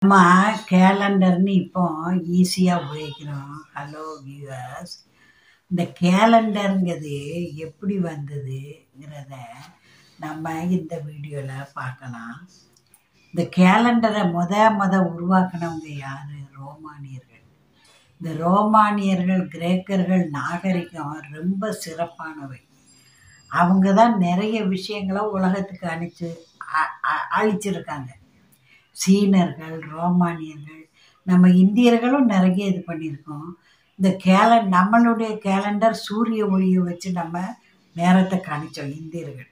நம்ம கேலண்டர்னு இப்போ ஈஸியாக உபயோகிக்கிறோம் ஹலோ வியூவர்ஸ் இந்த கேலண்டருங்கிறது எப்படி வந்ததுங்கிறத நம்ம இந்த வீடியோவில் பார்க்கலாம் இந்த கேலண்டரை முத முத உருவாக்குனவங்க யார் ரோமானியர்கள் இந்த ரோமானியர்கள் கிரேக்கர்கள் நாகரிகம் ரொம்ப சிறப்பானவை அவங்க தான் நிறைய விஷயங்களை உலகத்துக்கு அனுப்பிச்சு அ- அ- அழிச்சிருக்காங்க சீனர்கள் ரோமானியர்கள் நம்ம இந்தியர்களும் நிறைய இது பண்ணியிருக்கோம் இந்த கேலன் நம்மளுடைய கேலண்டர் சூரிய ஒளியை வச்சு நம்ம நேரத்தை கணிச்சோம் இந்தியர்கள்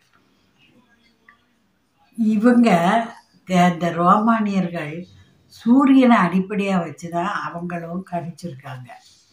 இவங்க க- இந்த ரோமானியர்கள் சூரியனை அடிப்படையாக வச்சு தான் அவங்களும் கணிச்சிருக்காங்க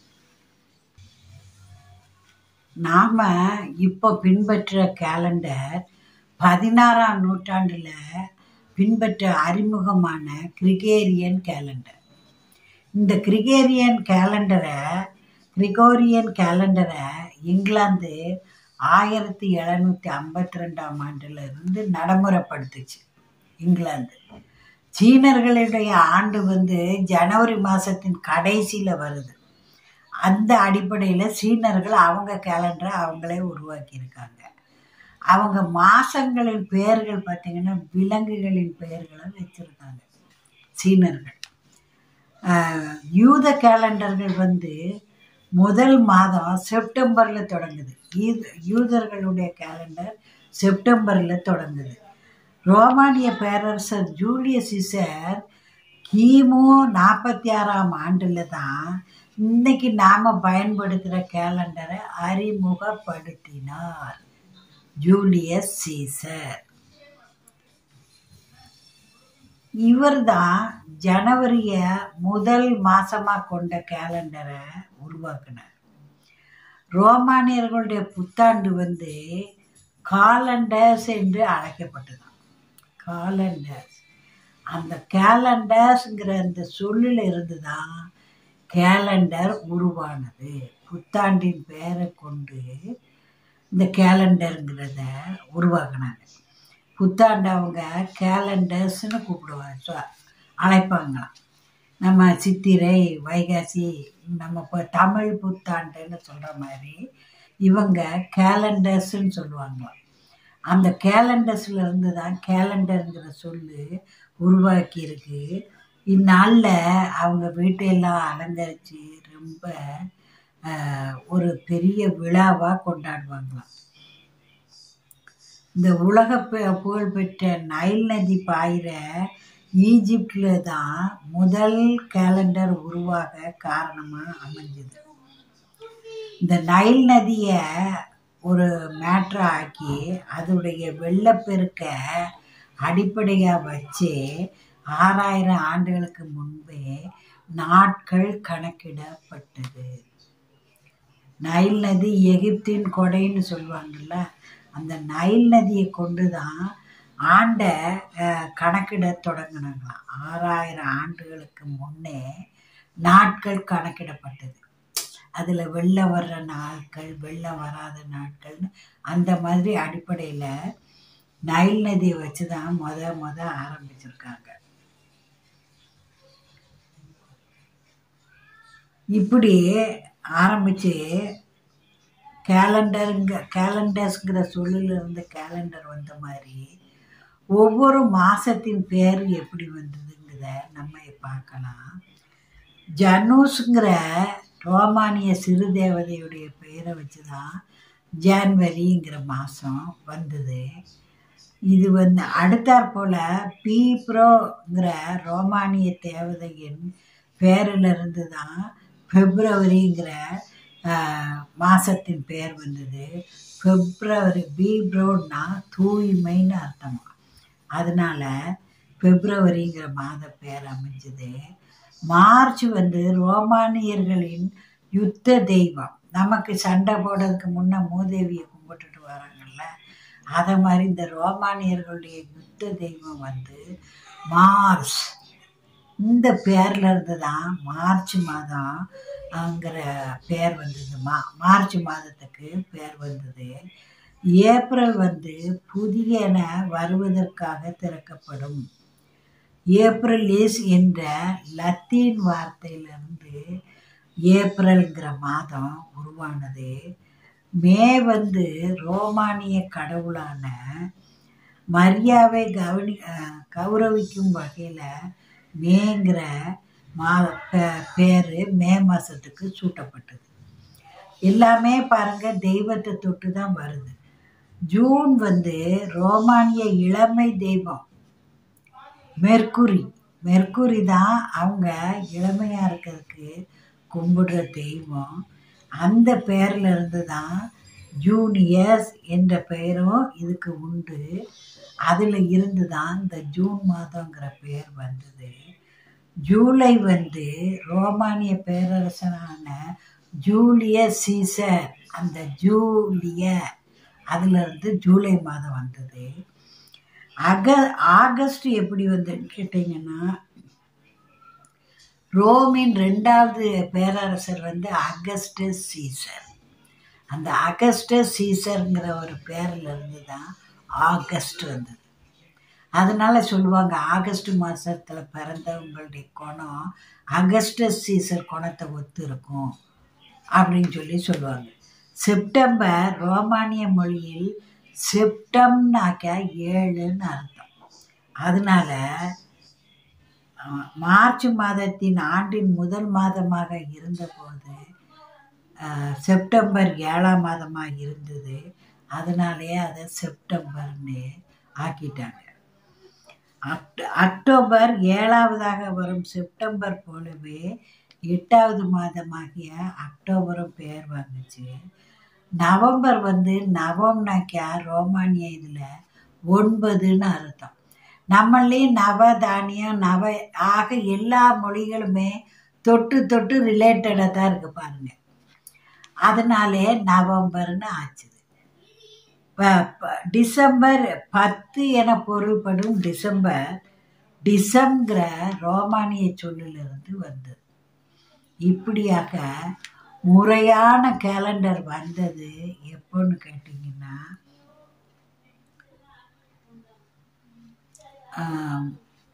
நாம் இப்போ பின்பற்ற கேலண்டர் பதினாறாம் நூற்றாண்டில் பின்பற்ற அறிமுகமான கிரிகேரியன் கேலண்டர் இந்த கிரிகேரியன் கேலண்டரை கிரிகோரியன் கேலண்டரை இங்கிலாந்து ஆயிரத்தி எழுநூற்றி ஐம்பத்தி ரெண்டாம் ஆண்டுல இருந்து நடைமுறைப்படுத்துச்சு இங்கிலாந்து சீனர்களுடைய ஆண்டு வந்து ஜனவரி மாதத்தின் கடைசியில் வருது அந்த அடிப்படையில் சீனர்கள் அவங்க கேலண்டரை அவங்களே உருவாக்கியிருக்காங்க அவங்க மாதங்களின் பெயர்கள் பார்த்திங்கன்னா விலங்குகளின் பெயர்களை வச்சுருக்காங்க சீனர்கள் ஆஹ் யூத கேலண்டர்கள் வந்து முதல் மாதம் செப்டம்பரில் தொடங்குது யூத யூதர்களுடைய கேலண்டர் செப்டம்பரில் தொடங்குது ரோமானிய பேரரசர் ஜூலியஸ் சீசர் கிமு நாற்பத்தி ஆறாம் ஆண்டில் தான் இன்னைக்கு நாம் பயன்படுத்துகிற கேலண்டரை அறிமுகப்படுத்தினார் ஜூலியஸ் சீசர் இவர் தான் ஜனவரியை முதல் மாசமாக கொண்ட கேலண்டரை உருவாக்கினார் ரோமானியர்களுடைய புத்தாண்டு வந்து காலண்டர்ஸ் என்று அழைக்கப்பட்டதாம் காலண்டர்ஸ் அந்த கேலண்டர்ஸ்ங்கிற அந்த சொல்லில் இருந்து தான் கேலண்டர் உருவானது புத்தாண்டின் பெயரை கொண்டு இந்த கேலண்டருங்கிறத உருவாக்குனாங்க புத்தாண்டு அவங்க கேலண்டர்ஸ்னு கூப்பிடுவாங்க ஸோ அழைப்பாங்களாம் நம்ம சித்திரை வைகாசி நம்ம இப்போ தமிழ் புத்தாண்டுன்னு சொல்கிற மாதிரி இவங்க கேலண்டர்ஸ்ன்னு சொல்லுவாங்களாம் அந்த கேலண்டர்ஸ்ல இருந்து தான் கேலண்டருங்கிற சொல்லு உருவாக்கி இருக்கு இந்நாளில் அவங்க வீட்டையெல்லாம் அலங்கரித்து ரொம்ப ஆஹ், ஒரு பெரிய விழாவாக கொண்டாடுவாங்களாம் இந்த உலக பு- புகழ்பெற்ற நைல் நதி பாயிற ஈஜிப்டில் தான் முதல் கேலண்டர் உருவாக காரணமாக அமைஞ்சது இந்த நைல் நதியை ஒரு மேட்ரா ஆக்கி அதோடைய வெள்ளப்பெருக்க அடிப்படையாக வச்சு ஆறாயிரம் ஆண்டுகளுக்கு முன்பே நாட்கள் கணக்கிடப்பட்டது நைல் நதி எகிப்தின் கொடைன்னு சொல்லுவாங்கல்ல அந்த நைல் நதியை கொண்டு தான் ஆண்டை அஹ், கணக்கிட தொடங்கினாங்களாம் ஆறாயிரம் ஆண்டுகளுக்கு முன்னே நாட்கள் கணக்கிடப்பட்டது அதில் வெள்ளம் வர்ற நாட்கள் வெள்ளம் வராத நாட்கள்னு அந்த மாதிரி அடிப்படையில் நைல் நதியை வச்சு தான் முத முத ஆரம்பிச்சிருக்காங்க இப்படி ஆரம்பித்து கேலண்டருங்க கேலண்டர்ஸ்ங்கிற சொல்லில் இருந்து கேலண்டர் வந்த மாதிரி ஒவ்வொரு மாதத்தின் பேர் எப்படி வந்ததுங்கிறத நம்ம பார்க்கலாம் ஜனூஸுங்கிற ரோமானிய சிறு தேவதையுடைய பெயரை வச்சு தான் ஜான்வரிங்கிற மாதம் வந்தது இது வந்து அடுத்தாற் போல் பீப்ரோங்கிற ரோமானிய தேவதையின் பேரிலிருந்து தான் பிப்ரவரிங்கிற மாதத்தின் பெயர் வந்தது பிப்ரவரி பீப்ரோன்னா தூய்மைன்னு அர்த்தமா அதனால் பிப்ரவரிங்கிற மாத பெயர் அமைஞ்சது மார்ச் வந்து ரோமானியர்களின் யுத்த தெய்வம் நமக்கு சண்டை போடுறதுக்கு முன்னே மூதேவியை கும்பிட்டுட்டு வராங்கல்ல அதை மாதிரி இந்த ரோமானியர்களுடைய யுத்த தெய்வம் வந்து மார்ச் இந்த பேர்ல இருந்து தான் மார்ச் மாதம் ங்கிற பேர் வந்தது மா மார்ச் மாதத்துக்கு பேர் வந்தது ஏப்ரல் வந்து புதியன வருவதற்காக திறக்கப்படும் ஏப்ரல் இஸ் என்ற லத்தீன் வார்த்தையிலிருந்து ஏப்ரல்ங்கிற மாதம் உருவானது மே வந்து ரோமானிய கடவுளான மரியாவை கவனி அஹ், கௌரவிக்கும் வகையில் மேங்கிற மா பே- பேரு மே மாதத்துக்கு சூட்டப்பட்டது எல்லாமே பாருங்க தெய்வத்தை தொட்டு தான் வருது ஜூன் வந்து ரோமானிய இளமை தெய்வம் மெர்க்குரி மெர்க்குரி தான் அவங்க இளமையாக இருக்கிறதுக்கு கும்பிடுற தெய்வம் அந்த பேர்ல இருந்து தான் ஜூனியர்ஸ் என்ற பெயரும் இதுக்கு உண்டு அதில் இருந்து தான் இந்த ஜூன் மாதங்கிற பெயர் வந்தது ஜூலை வந்து ரோமானிய பேரரசனான ஜூலிய சீசர் அந்த ஜூலிய அதிலிருந்து ஜூலை மாதம் வந்தது அக ஆகஸ்ட் எப்படி வந்ததுன்னு கேட்டிங்கன்னா ரோமின் ரெண்டாவது பேரரசர் வந்து அகஸ்டஸ் சீசர் அந்த அகஸ்டஸ் சீசருங்கிற ஒரு பேரில் இருந்து தான் ஆகஸ்ட் வந்தது அதனால சொல்லுவாங்க ஆகஸ்ட் மாதத்தில் பிறந்தவங்களுடைய குணம் அகஸ்டஸ் சீசர் குணத்தை ஒத்து இருக்கும் அப்படின்னு சொல்லி சொல்லுவாங்க செப்டம்பர் ரோமானிய மொழியில் செப்டம்னாக்க ஏழுன்னு அர்த்தம் அதனால அஹ், மார்ச் மாதத்தின் ஆண்டின் முதல் மாதமாக இருந்தபோது அஹ், செப்டம்பர் ஏழாம் மாதமாக இருந்தது அதனாலேயே அதை செப்டம்பர்னு ஆக்கிட்டாங்க அக்ட அக்டோபர் ஏழாவதாக வரும் செப்டம்பர் போலவே எட்டாவது மாதமாகிய அக்டோபரும் பெயர் வாங்குச்சு நவம்பர் வந்து நவம்னாக்கியா ரோமானிய இதில் ஒன்பதுன்னு அர்த்தம் நம்மளையும் நவ தானியம் நவ ஆக எல்லா மொழிகளுமே தொட்டு தொட்டு ரிலேட்டடாக தான் இருக்கு பாருங்க அதனாலே நவம்பர்னு ஆச்சுது ப- ப- டிசம்பர் பத்து என பொருள்படும் டிசம்பர் டிசம்ங்கிற ரோமானிய சொல்லிலிருந்து வந்தது இப்படியாக முறையான கேலண்டர் வந்தது எப்போன்னு கேட்டிங்கன்னா ஆம்,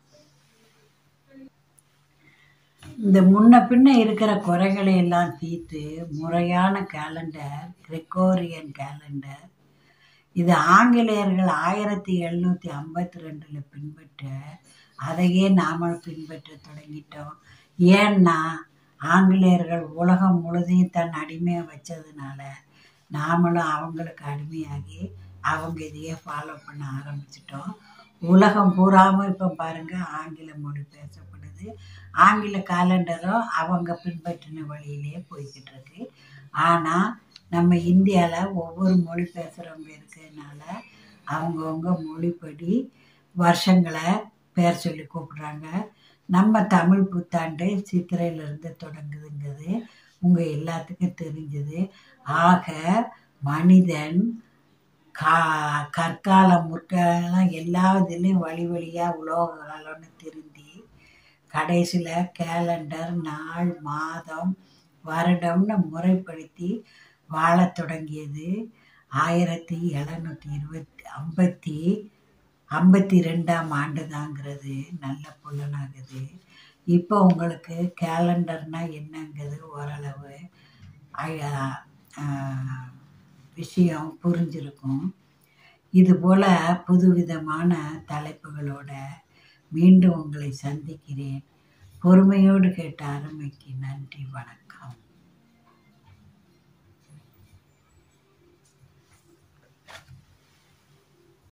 இந்த முன்ன பின்ன இருக்கிற குறைகளை எல்லாம் தீர்த்து முறையான கேலண்டர் கிரெகோரியன் கேலண்டர் இது ஆங்கிலேயர்கள் ஆயிரத்தி எழுநூற்றி ஐம்பத்தி ரெண்டில் பின்பற்ற அதையே நாமளும் பின்பற்ற தொடங்கிட்டோம் ஏன்னா ஆங்கிலேயர்கள் உலகம் முழுதையும் தன் அடிமையாக வச்சதுனால நாமளும் அவங்களுக்கு அடிமையாகி அவங்க இதையே ஃபாலோ பண்ண ஆரம்பிச்சிட்டோம் உலகம் பூராமல் இப்போ பாருங்கள் ஆங்கில மொழி பேசப்படுது ஆங்கில காலண்டரும் அவங்க பின்பற்றின வழியிலே போய்கிட்டு இருக்கு ஆனால் நம்ம இந்தியாவில் ஒவ்வொரு மொழி பேசுகிறவங்க இருக்கிறதுனால அவங்கவுங்க மொழிப்படி வருஷங்களை பேர் சொல்லி கூப்பிடுறாங்க நம்ம தமிழ் புத்தாண்டு சித்திரையிலிருந்து தொடங்குதுங்கிறது உங்கள் எல்லாத்துக்கும் தெரிஞ்சது ஆக மனிதன் கா கற்காலம் முற்காலம் எல்லா இதுலேயும் வழி வழியாக உலோக காலம்னு திருந்தி கடைசியில் கேலண்டர் நாள் மாதம் வருடம்னு முறைப்படுத்தி வாழத் தொடங்கியது ஆயிரத்தி எழுநூற்றி இருபத்தி ஐம்பத்தி ஐம்பத்தி ரெண்டாம் ஆண்டு தாங்கிறது நல்ல புலனாகுது இப்போ உங்களுக்கு கேலண்டர்னா என்னங்கிறது ஓரளவு ஐ- ஆ, விஷயம் புரிஞ்சிருக்கும் இதுபோல் புதுவிதமான தலைப்புகளோட மீண்டும் உங்களை சந்திக்கிறேன் பொறுமையோடு கேட்ட அருமைக்கு நன்றி வணக்கம்